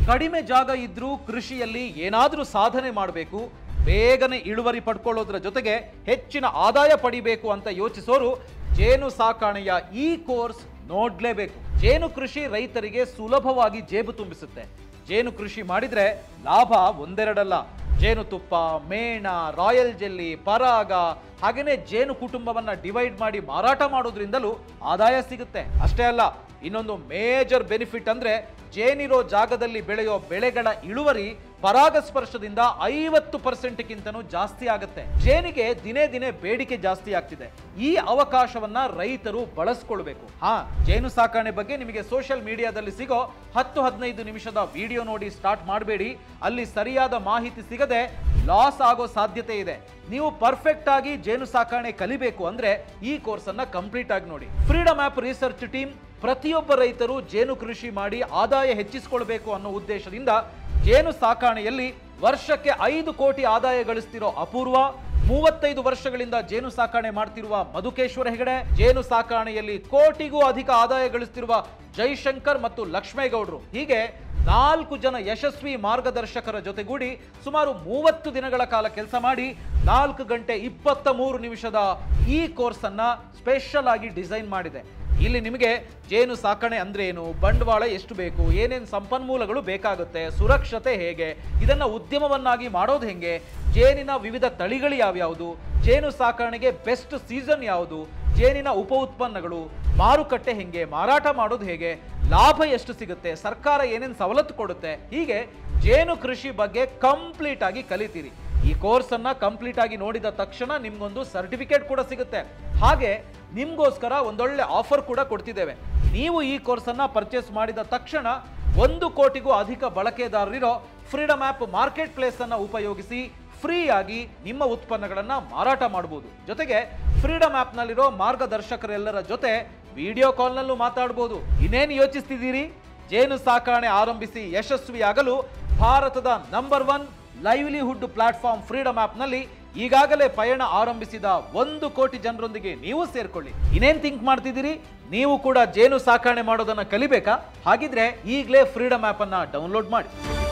ಕಡಿಮೆ ಜಾಗ ಇದ್ರೂ ಕೃಷಿಯಲ್ಲಿ ಏನಾದರೂ ಸಾಧನೆ ಮಾಡಬೇಕು ಬೇಗನೆ ಇಳುವರಿ ಪಡ್ಕೊಳ್ಳೋದ್ರ ಜೊತೆಗೆ ಹೆಚ್ಚಿನ ಆದಾಯ ಪಡಿಬೇಕು ಅಂತ ಯೋಚಿಸೋರು ಜೇನು ಸಾಕಾಣೆಯ ಈ ಕೋರ್ಸ್ ನೋಡ್ಲೇಬೇಕು ಜೇನು ಕೃಷಿ ರೈತರಿಗೆ ಸುಲಭವಾಗಿ ಜೇಬು ತುಂಬಿಸುತ್ತೆ ಜೇನು ಕೃಷಿ ಮಾಡಿದ್ರೆ ಲಾಭ ಒಂದೆರಡಲ್ಲ ಜೇನುತುಪ್ಪ ಮೇಣ ರಾಯಲ್ ಜೆಲ್ಲಿ ಪರಾಗ ಹಾಗೇನೆ ಜೇನು ಕುಟುಂಬವನ್ನ ಡಿವೈಡ್ ಮಾಡಿ ಮಾರಾಟ ಮಾಡೋದ್ರಿಂದಲೂ ಆದಾಯ ಸಿಗುತ್ತೆ ಅಷ್ಟೇ ಅಲ್ಲ ಇನ್ನೊಂದು ಮೇಜರ್ ಬೆನಿಫಿಟ್ ಅಂದ್ರೆ ಜೇನಿರೋ ಜಾಗದಲ್ಲಿ ಬೆಳೆಯೋ ಬೆಳೆಗಳ ಇಳುವರಿ ಪರಾಗಸ್ಪರ್ಶದಿಂದ ಐವತ್ತು ಪರ್ಸೆಂಟ್ಗಿಂತನೂ ಜಾಸ್ತಿ ಆಗುತ್ತೆ ಜೇನಿಗೆ ದಿನೇ ದಿನೇ ಬೇಡಿಕೆ ಜಾಸ್ತಿ ಆಗ್ತಿದೆ ಈ ಅವಕಾಶವನ್ನ ರೈತರು ಬಳಸ್ಕೊಳ್ಬೇಕು ಹಾ ಜೇನು ಸಾಕಣೆ ಬಗ್ಗೆ ನಿಮಗೆ ಸೋಷಿಯಲ್ ಮೀಡಿಯಾದಲ್ಲಿ ಸಿಗೋ ಹತ್ತು ಹದಿನೈದು ನಿಮಿಷದ ವಿಡಿಯೋ ನೋಡಿ ಸ್ಟಾರ್ಟ್ ಮಾಡಬೇಡಿ ಅಲ್ಲಿ ಸರಿಯಾದ ಮಾಹಿತಿ ಸಿಗದೆ ಲಾಸ್ ಆಗೋ ಸಾಧ್ಯತೆ ಇದೆ ನೀವು ಪರ್ಫೆಕ್ಟ್ ಆಗಿ ಜೇನು ಸಾಕಣೆ ಕಲಿಬೇಕು ಅಂದ್ರೆ ಈ ಕೋರ್ಸ್ ಅನ್ನ ಕಂಪ್ಲೀಟ್ ಆಗಿ ನೋಡಿ ಫ್ರೀಡಮ್ ಆಪ್ ರಿಸರ್ಚ್ ಟೀಮ್ ಪ್ರತಿಯೊಬ್ಬ ರೈತರು ಜೇನು ಕೃಷಿ ಮಾಡಿ ಆದಾಯ ಹೆಚ್ಚಿಸಿಕೊಳ್ಬೇಕು ಅನ್ನೋ ಉದ್ದೇಶದಿಂದ ಜೇನು ಸಾಕಾಣೆಯಲ್ಲಿ ವರ್ಷಕ್ಕೆ ಐದು ಕೋಟಿ ಆದಾಯ ಗಳಿಸ್ತಿರೋ ಅಪೂರ್ವ ಮೂವತ್ತೈದು ವರ್ಷಗಳಿಂದ ಜೇನು ಸಾಕಾಣೆ ಮಾಡ್ತಿರುವ ಮಧುಕೇಶ್ವರ ಹೆಗಡೆ ಜೇನು ಸಾಕಾಣೆಯಲ್ಲಿ ಕೋಟಿಗೂ ಅಧಿಕ ಆದಾಯ ಗಳಿಸ್ತಿರುವ ಜೈಶಂಕರ್ ಮತ್ತು ಲಕ್ಷ್ಮೇಗೌಡರು ಹೀಗೆ ನಾಲ್ಕು ಜನ ಯಶಸ್ವಿ ಮಾರ್ಗದರ್ಶಕರ ಜೊತೆಗೂಡಿ ಸುಮಾರು ಮೂವತ್ತು ದಿನಗಳ ಕಾಲ ಕೆಲಸ ಮಾಡಿ ನಾಲ್ಕು ಗಂಟೆ ಇಪ್ಪತ್ತ ಮೂರು ನಿಮಿಷದ ಈ ಕೋರ್ಸ್ ಅನ್ನ ಸ್ಪೆಷಲ್ ಆಗಿ ಡಿಸೈನ್ ಮಾಡಿದೆ ಇಲ್ಲಿ ನಿಮಗೆ ಜೇನು ಸಾಕಣೆ ಅಂದ್ರೆ ಏನು ಬಂಡವಾಳ ಎಷ್ಟು ಬೇಕು ಏನೇನು ಸಂಪನ್ಮೂಲಗಳು ಬೇಕಾಗುತ್ತೆ ಸುರಕ್ಷತೆ ಹೇಗೆ ಇದನ್ನ ಉದ್ಯಮವನ್ನಾಗಿ ಮಾಡೋದು ಹೆಂಗೆ ಜೇನಿನ ವಿವಿಧ ತಳಿಗಳು ಯಾವ್ಯಾವುದು ಜೇನು ಸಾಕಣೆಗೆ ಬೆಸ್ಟ್ ಸೀಸನ್ ಯಾವುದು ಜೇನಿನ ಉಪ ಉತ್ಪನ್ನಗಳು ಮಾರುಕಟ್ಟೆ ಹೆಂಗೆ ಮಾರಾಟ ಮಾಡೋದು ಹೇಗೆ ಲಾಭ ಎಷ್ಟು ಸಿಗುತ್ತೆ ಸರ್ಕಾರ ಏನೇನು ಸವಲತ್ತು ಕೊಡುತ್ತೆ ಹೀಗೆ ಜೇನು ಕೃಷಿ ಬಗ್ಗೆ ಕಂಪ್ಲೀಟ್ ಆಗಿ ಕಲಿತೀರಿ ಈ ಕೋರ್ಸ್ ಅನ್ನ ಕಂಪ್ಲೀಟ್ ಆಗಿ ನೋಡಿದ ತಕ್ಷಣ ನಿಮ್ಗೊಂದು ಸರ್ಟಿಫಿಕೇಟ್ ಕೂಡ ಸಿಗುತ್ತೆ ಹಾಗೆ ನಿಮ್ಗೋಸ್ಕರ ಒಂದೊಳ್ಳೆ ಆಫರ್ ಕೂಡ ಕೊಡ್ತಿದ್ದೇವೆ ನೀವು ಈ ಕೋರ್ಸ್ ಅನ್ನ ಪರ್ಚೇಸ್ ಮಾಡಿದ ತಕ್ಷಣ ಒಂದು ಕೋಟಿಗೂ ಅಧಿಕ ಬಳಕೆದಾರರಿರೋ ಫ್ರೀಡಮ್ ಆಪ್ ಮಾರ್ಕೆಟ್ ಪ್ಲೇಸ್ ಅನ್ನ ಉಪಯೋಗಿಸಿ ಫ್ರೀ ಆಗಿ ನಿಮ್ಮ ಉತ್ಪನ್ನಗಳನ್ನ ಮಾರಾಟ ಮಾಡಬಹುದು ಜೊತೆಗೆ ಫ್ರೀಡಮ್ ಆಪ್ ನಲ್ಲಿರೋ ಮಾರ್ಗದರ್ಶಕರೆಲ್ಲರ ಜೊತೆ ವಿಡಿಯೋ ಕಾಲ್ನಲ್ಲೂ ಮಾತಾಡಬಹುದು ಇನ್ನೇನು ಯೋಚಿಸ್ತಿದ್ದೀರಿ ಜೇನು ಸಾಕಾಣೆ ಆರಂಭಿಸಿ ಯಶಸ್ವಿಯಾಗಲು ಭಾರತದ number one livelihood platform freedom ಆಪ್ನಲ್ಲಿ ಈಗಾಗಲೇ ಪಯಣ ಆರಂಭಿಸಿದ ಒಂದು ಕೋಟಿ ಜನರೊಂದಿಗೆ ನೀವು ಸೇರ್ಕೊಳ್ಳಿ ಇನ್ನೇನ್ ಥಿಂಕ್ ಮಾಡ್ತಿದ್ದೀರಿ ನೀವು ಕೂಡ ಜೇನು ಸಾಕಾಣೆ ಮಾಡೋದನ್ನ ಕಲಿಬೇಕಾ ಹಾಗಿದ್ರೆ ಈಗಲೇ ಫ್ರೀಡಮ್ ಆಪ್ ಅನ್ನ ಡೌನ್ಲೋಡ್ ಮಾಡಿ